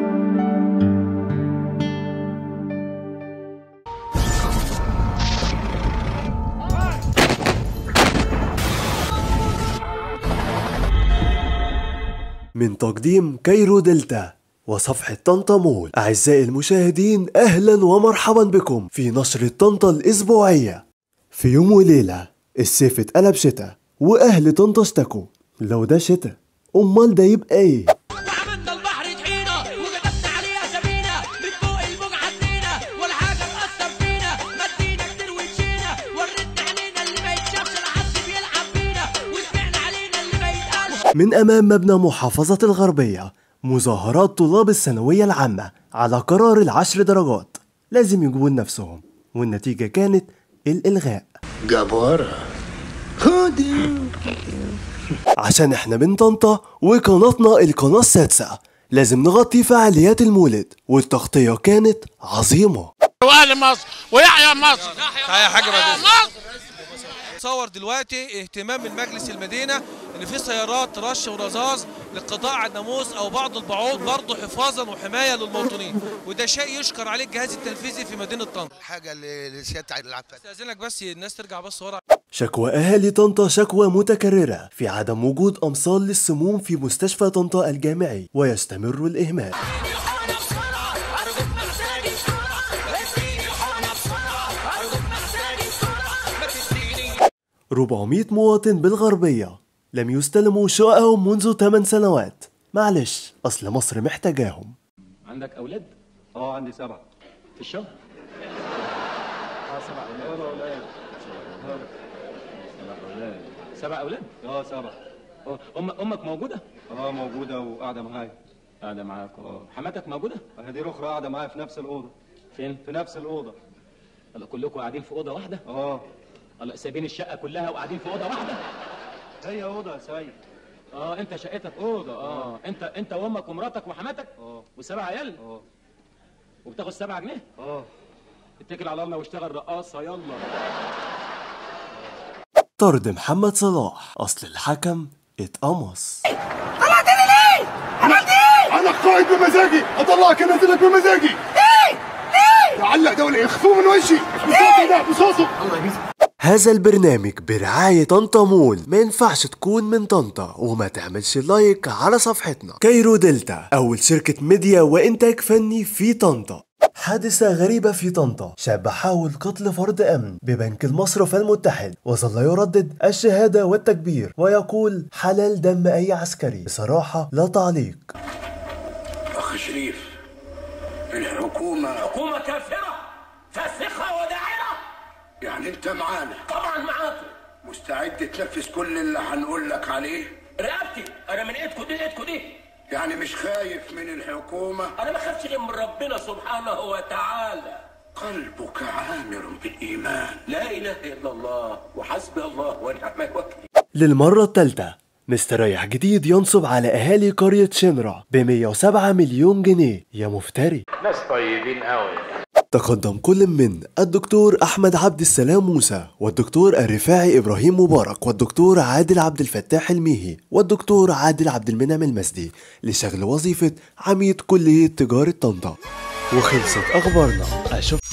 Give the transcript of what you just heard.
من تقديم كايرو دلتا وصفحة طنطا مول أعزائي المشاهدين أهلا ومرحبا بكم في نشرة طنطا الأسبوعية في يوم وليلة الصيف اتقلب شتا وأهل طنطا اشتكوا لو ده شتا أمال ده يبقى إيه؟ وعملنا البحر طحينة وكتبنا عليها سفينة من فوق الموج عدينا ولا حاجة مأثر فينا مدينا كتير ومشينا وريتنا علينا اللي ما يتشافش لحد بيلعب بينا وسمعنا علينا اللي ما يتقالش من أمام مبنى محافظة الغربية مظاهرات طلاب الثانوية العامة على قرار العشر درجات لازم يجيبوا نفسهم والنتيجة كانت الإلغاء جبارة خدي عشان احنا من طنطا وقناتنا القناة السادسة لازم نغطي فعاليات المولد والتغطية كانت عظيمة واهل مصر ويحيى مصر يا حاجة بعد مصر تصور دلوقتي اهتمام من مجلس المدينة ان في سيارات رش ورذاذ للقضاء على الناموس او بعض البعوض برضه حفاظا وحماية للمواطنين وده شيء يشكر عليه الجهاز التنفيذي في مدينة طنطا حاجة اللي سيادة عبد العفان استاذنك بس الناس ترجع بس ورا شكوى أهالي طنطا شكوى متكررة في عدم وجود أمصال للسموم في مستشفى طنطا الجامعي ويستمر الإهمال الحقنا بسرعة أرجوك محتاج بسرعة اديني الحقنا بسرعة أرجوك محتاج بسرعة ما تديني 400 مواطن بالغربية لم يستلموا شققهم منذ 8 سنوات معلش أصل مصر محتاجاهم عندك اولاد اه عندي سبعة في الشهر سبع اولاد سبع اولاد اه سبعة أه، ام امك موجوده اه موجودة وقاعدة معايا قاعده معاك اه حماتك موجوده اه دي الاخرى قاعدة معايا في نفس الأوضة فين في نفس الأوضة الله كلكم قاعدين في اوضه واحده اه الله سايبين الشقه كلها وقاعدين في اوضه واحده هي أوضة يا سيد اه انت شقتك اوضه اه انت انت وامك ومراتك وحماتك اه وسبع عيال اه وبتاخد سبعة جنيه اه اتكل على الله واشتغل رقاصه يلا طرد محمد صلاح أصل الحكم اتقمص أنا قائد بمزاجي أطلعك أنزلك بمزاجي ليه؟ ليه؟ تعلق دولي اخفوه من وشي بصوتي ده بصوته هذا البرنامج برعاية طنطا مول ما ينفعش تكون من طنطا وما تعملش لايك على صفحتنا كايرو دلتا أول شركة ميديا وإنتاج فني في طنطا حادثة غريبة في طنطا شاب حاول قتل فرد أمن ببنك المصرف المتحد وظل يردد الشهادة والتكبير ويقول حلال دم أي عسكري بصراحة لا تعليق أخ شريف الحكومة حكومة كافرة فاسخة وداعرة يعني أنت معانا طبعا معاكم مستعد تنفذ كل اللي هنقول لك عليه رقبتي أنا من إيدكم دي لإيدكم دي يعني مش خايف من الحكومة أنا ما خافش غير من ربنا سبحانه وتعالى قلبك عامر بالإيمان لا إله إلا الله وحسبي الله ونعم الوكيل للمرة الثالثة مستريح جديد ينصب على أهالي قرية شمرة ب 107 مليون جنيه يا مفتري ناس طيبين قوي تقدم كل من الدكتور أحمد عبد السلام موسى والدكتور الرفاعي إبراهيم مبارك والدكتور عادل عبد الفتاح الميهي والدكتور عادل عبد المنعم المسدي لشغل وظيفة عميد كلية تجارة طنطا وخلصت أخبارنا أشوف